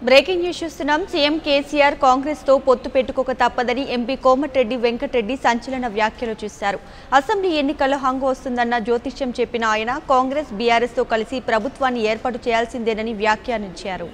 breaking news చూస్తున్నాం CM KCR Congress తో పొత్తు పెట్టుకోక తప్పదని ఎంపీ కోమటిరెడ్డి వెంకటరెడ్డి సంచలన వ్యాఖ్యలు చేశారు అసెంబ్లీ ఎన్నికల్లో హంగు వస్తుందన్న జ్యోతిష్యం చెప్పిన ఆయన కాంగ్రెస్ బీఆర్ఎస్ తో కలిసి ప్రభుత్వాన్ని ఏర్పాటు చేయాల్సిందేనని వ్యాఖ్యానించారు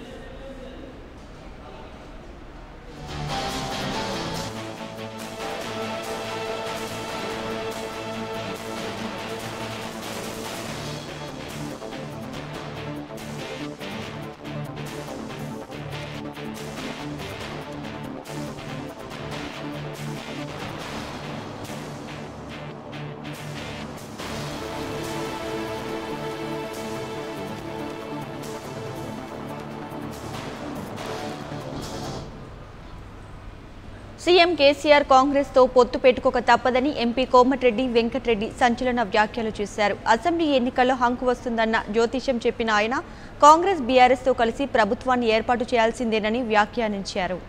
సీఎం కేసీఆర్ కాంగ్రెస్ తో పొత్తు పెట్టుకోక తప్పదని ఎంపీ కోమటిరెడ్డి వెంకటరెడ్డి సంచలన వ్యాఖ్యలు చేశారు అసెంబ్లీ ఎన్నికల్లో హంకు వస్తుందన్న జ్యోతిష్యం చెప్పిన ఆయన కాంగ్రెస్ బీఆర్ఎస్ తో కలిసి ప్రభుత్వాన్ని ఏర్పాటు చేయాల్సిందేనని వ్యాఖ్యానించారు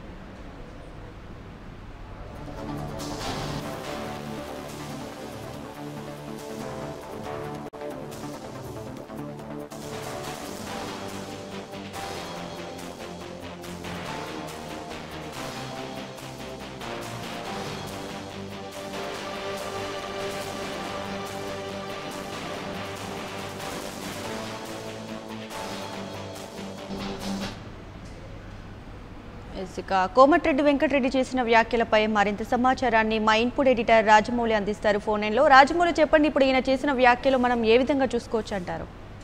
ఎస్, ఇక కోమటిరెడ్డి వెంకటరెడ్డి చేసిన వ్యాఖ్యలపై మరింత సమాచారాన్ని మా ఇన్పుట్ ఎడిటర్ రాజమౌళి అందిస్తారు ఫోన్ లైన్లో రాజమౌళి చెప్పండి ఇప్పుడు ఈయన చేసిన వ్యాఖ్యలు మనం ఏ విధంగా చూసుకోవచ్చు అంటారు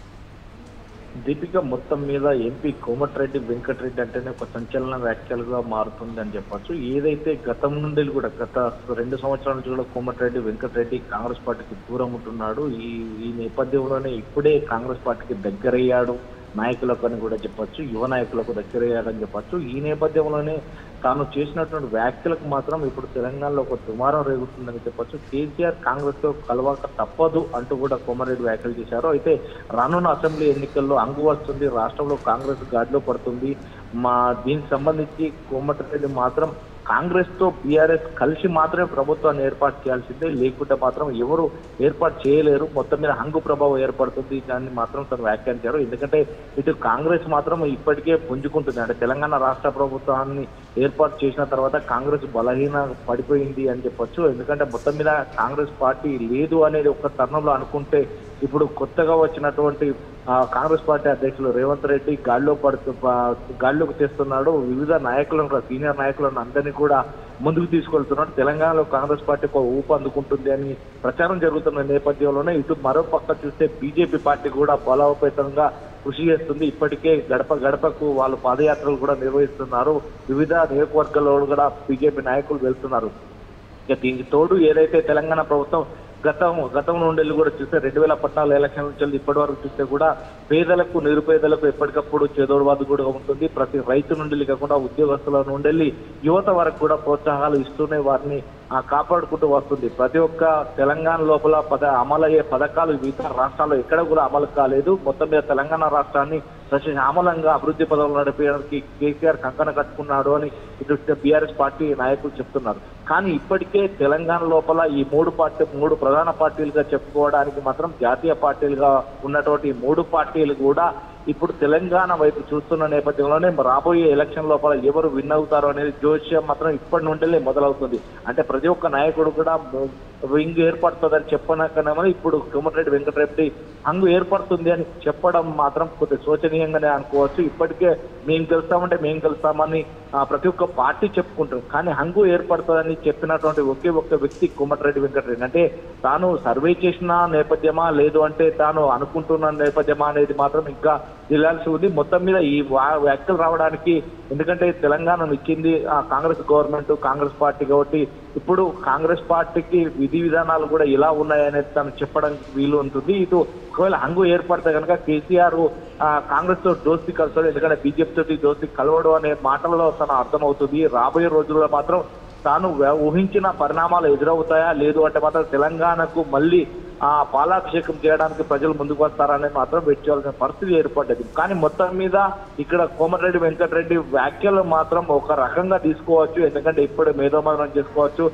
దీపిక మొత్తం మీద ఎంపీ కోమటిరెడ్డి వెంకటరెడ్డి అంటేనే ఒక సంచలన వ్యాఖ్యలుగా మారుతుంది అని చెప్పొచ్చు ఏదైతే గతం నుండి కూడా గత రెండు సంవత్సరాల నుంచి కూడా కోమటిరెడ్డి వెంకటరెడ్డి కాంగ్రెస్ పార్టీకి దూరం ఉంటున్నాడు ఈ ఈ నేపథ్యంలోనే ఇప్పుడే కాంగ్రెస్ పార్టీకి దగ్గరయ్యాడు నాయకులకు అని కూడా చెప్పొచ్చు యువ నాయకులకు దగ్గరయ్యాడని చెప్పొచ్చు ఈ నేపథ్యంలోనే తాను చేసినటువంటి వ్యాఖ్యలకు మాత్రం ఇప్పుడు తెలంగాణలో ఒక దుమారం రేగుతుందని చెప్పొచ్చు కేసీఆర్ కాంగ్రెస్ తో కలవక తప్పదు అంటూ కూడా కోమారెడ్డి వ్యాఖ్యలు చేశారు అయితే రానున్న అసెంబ్లీ ఎన్నికల్లో అంగు వస్తుంది రాష్ట్రంలో కాంగ్రెస్ గాడిలో పడుతుంది మా దీనికి సంబంధించి కోమటిరెడ్డి మాత్రం కాంగ్రెస్ తో బీఆర్ఎస్ కలిసి మాత్రమే ప్రభుత్వాన్ని ఏర్పాటు చేయాల్సిందే లేకుంటే మాత్రం ఎవరు ఏర్పాటు చేయలేరు మొత్తం మీద హంగు ప్రభావం ఏర్పడుతుంది దాన్ని మాత్రం తను వ్యాఖ్యానించారు ఎందుకంటే ఇటు కాంగ్రెస్ మాత్రం ఇప్పటికే పుంజుకుంటుంది అంటే తెలంగాణ రాష్ట్ర ప్రభుత్వాన్ని ఏర్పాటు చేసిన తర్వాత కాంగ్రెస్ బలహీన పడిపోయింది అని చెప్పొచ్చు ఎందుకంటే మొత్తం మీద కాంగ్రెస్ పార్టీ లేదు అనేది ఒక తరుణంలో అనుకుంటే ఇప్పుడు కొత్తగా వచ్చినటువంటి ఆ, కాంగ్రెస్ పార్టీ అధ్యక్షులు రేవంత్ రెడ్డి గాల్లో పడుతూ ప- గాల్లోకి తెస్తున్నాడు వివిధ నాయకులను కూడా సీనియర్ నాయకులను అందరినీ కూడా ముందుకు తీసుకెళ్తున్నాడు తెలంగాణలో కాంగ్రెస్ పార్టీ ఒక ఊపు అందుకుంటుంది అని ప్రచారం జరుగుతున్న నేపథ్యంలోనే ఇటు మరో పక్క చూస్తే బీజేపీ పార్టీ కూడా బలోపేతంగా కృషి చేస్తుంది ఇప్పటికే గడప గడపకు వాళ్ళు పాదయాత్రలు కూడా నిర్వహిస్తున్నారు వివిధ నియోజకవర్గాల్లో కూడా బీజేపీ నాయకులు వెళ్తున్నారు ఇక దీనికి తోడు ఏదైతే తెలంగాణ ప్రభుత్వం గతం గతం నుండి కూడా చూస్తే రెండు వేల పద్నాలుగు ఎలక్షన్ నుంచి ఇప్పటి వరకు చూస్తే కూడా పేదలకు నిరుపేదలకు ఎప్పటికప్పుడు చేదోడువాదు కూడా ఉంటుంది ప్రతి రైతు నుండి కాకుండా ఉద్యోగస్తుల నుండి యువత వరకు కూడా ప్రోత్సాహాలు ఇస్తూనే వారిని ఆ, కాపాడుకుంటూ వస్తుంది ప్రతి ఒక్క తెలంగాణ లోపల పద అమలయ్యే పథకాలు వివిధ రాష్ట్రాల్లో ఎక్కడ కూడా అమలు కాలేదు మొత్తం మీద తెలంగాణ రాష్ట్రాన్ని సస్యశ్యామలంగా అభివృద్ధి పదవులు నడిపేయడానికి కేసీఆర్ కంకణ కట్టుకున్నాడు అని ఇటు బీఆర్ఎస్ పార్టీ నాయకులు చెప్తున్నారు కానీ ఇప్పటికే తెలంగాణ లోపల ఈ మూడు పార్టీ మూడు ప్రధాన పార్టీలుగా చెప్పుకోవడానికి మాత్రం జాతీయ పార్టీలుగా ఉన్నటువంటి ఈ మూడు పార్టీలు కూడా ఇప్పుడు తెలంగాణ వైపు చూస్తున్న నేపథ్యంలోనే రాబోయే ఎలక్షన్ లోపల ఎవరు విన్ అవుతారు అనేది జోష్యం మాత్రం ఇప్పటి నుండే మొదలవుతుంది అంటే ప్రతి ఒక్క నాయకుడు కూడా వింగ్ ఏర్పడుతుందని చెప్పనకనే ఇప్పుడు కోమటిరెడ్డి వెంకటరెడ్డి హంగు ఏర్పడుతుంది అని చెప్పడం మాత్రం కొద్దిగా శోచనీయంగానే అనుకోవచ్చు ఇప్పటికే మేము గెలుస్తామంటే మేము గెలుస్తామని ఆ, ప్రతి ఒక్క పార్టీ చెప్పుకుంటారు కానీ హంగు ఏర్పడుతుందని చెప్పినటువంటి ఒకే ఒక్క వ్యక్తి కోమటిరెడ్డి వెంకటరెడ్డి అంటే తాను సర్వే చేసిన నేపథ్యమా లేదు అంటే తాను అనుకుంటున్న నేపథ్యమా అనేది మాత్రం ఇంకా తెలియాల్సి ఉంది మొత్తం మీద ఈ వా- వ్యాఖ్యలు రావడానికి ఎందుకంటే తెలంగాణను ఇచ్చింది ఆ కాంగ్రెస్ గవర్నమెంట్ కాంగ్రెస్ పార్టీ కాబట్టి ఇప్పుడు కాంగ్రెస్ పార్టీకి విధి విధానాలు కూడా ఎలా ఉన్నాయనేది తను చెప్పడానికి వీలు ఉంటుంది ఇటు ఒకవేళ హంగు ఏర్పడితే కనుక కేసీఆర్ ఆ, కాంగ్రెస్ తో దోస్తి కలుస్తాడు ఎందుకంటే బీజేపీ తోటి దోస్తి కలవడం అనే మాటలలో తన అర్థమవుతుంది రాబోయే రోజుల్లో మాత్రం తాను వ్య- ఊహించిన పరిణామాలు ఎదురవుతాయా లేదు అంటే మాత్రం తెలంగాణకు మళ్ళీ ఆ పాలాభిషేకం చేయడానికి ప్రజలు ముందుకు వస్తారని మాత్రం వెయిట్ చేయాల్సిన పరిస్థితి ఏర్పడ్డది కానీ మొత్తం మీద ఇక్కడ కోమటిరెడ్డి వెంకటరెడ్డి వ్యాఖ్యలు మాత్రం ఒక రకంగా తీసుకోవచ్చు ఎందుకంటే ఇప్పుడు మేధోమదనం చేసుకోవచ్చు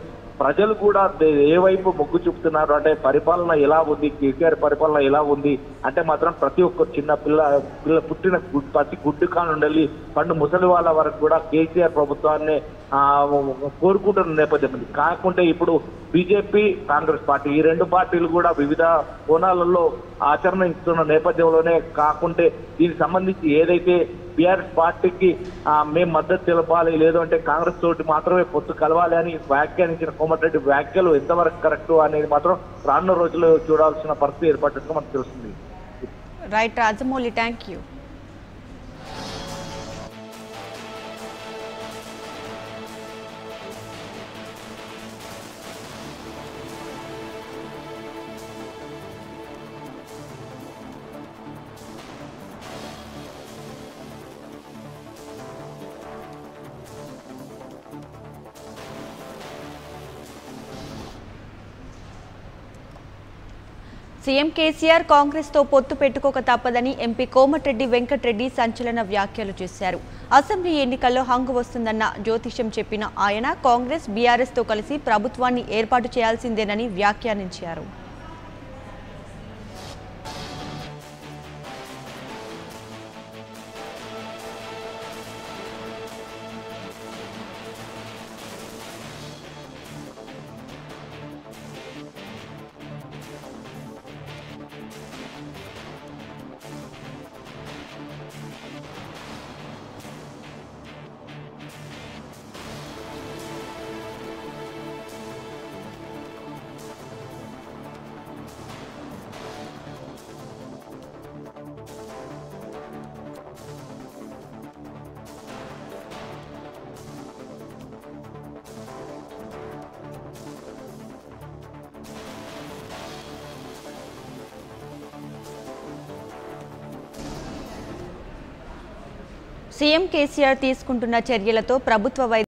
ప్రజలు కూడా దే- ఏ వైపు మొగ్గు చూపుతున్నారు అంటే పరిపాలన ఎలా ఉంది కేసీఆర్ పరిపాలన ఎలా ఉంది అంటే మాత్రం ప్రతి ఒక్క చిన్న పిల్ల పిల్ల పుట్టిన గు- ప్రతి గుడ్డు కానుండాలి పండు ముసలి వాళ్ళ వరకు కూడా కేసీఆర్ ప్రభుత్వాన్ని ఆ, కోరుకుంటున్న నేపథ్యం ఉంది కాకుంటే ఇప్పుడు బీజేపీ కాంగ్రెస్ పార్టీ ఈ రెండు పార్టీలు కూడా వివిధ కోణాలలో ఆచరణ ఇస్తున్న నేపథ్యంలోనే కాకుంటే దీనికి సంబంధించి ఏదైతే బీఆర్ఎస్ పార్టీకి ఆ, మేము మద్దతు తెలపాలి లేదు అంటే కాంగ్రెస్ తోటి మాత్రమే పొత్తు కలవాలి అని వ్యాఖ్యానించిన కోమటిరెడ్డి వ్యాఖ్యలు ఎంతవరకు కరెక్ట్ అనేది మాత్రం రానున్న రోజుల్లో చూడాల్సిన పరిస్థితి ఏర్పడినట్టు మనకు తెలుస్తుంది right Rajamouli thank you CM KCR Congress తో పొత్తు పెట్టుకోక తప్పదని ఎంపీ కోమటిరెడ్డి వెంకటరెడ్డి సంచలన వ్యాఖ్యలు చేశారు అసెంబ్లీ ఎన్నికల్లో హంగు వస్తుందన్న జ్యోతిష్యం చెప్పిన ఆయన కాంగ్రెస్ బీఆర్ఎస్ తో కలిసి ప్రభుత్వాన్ని ఏర్పాటు చేయాల్సిందేనని వ్యాఖ్యానించారు సీఎం కేసీఆర్ తీసుకుంటున్న చర్యలతో ప్రభుత్వ వైద్య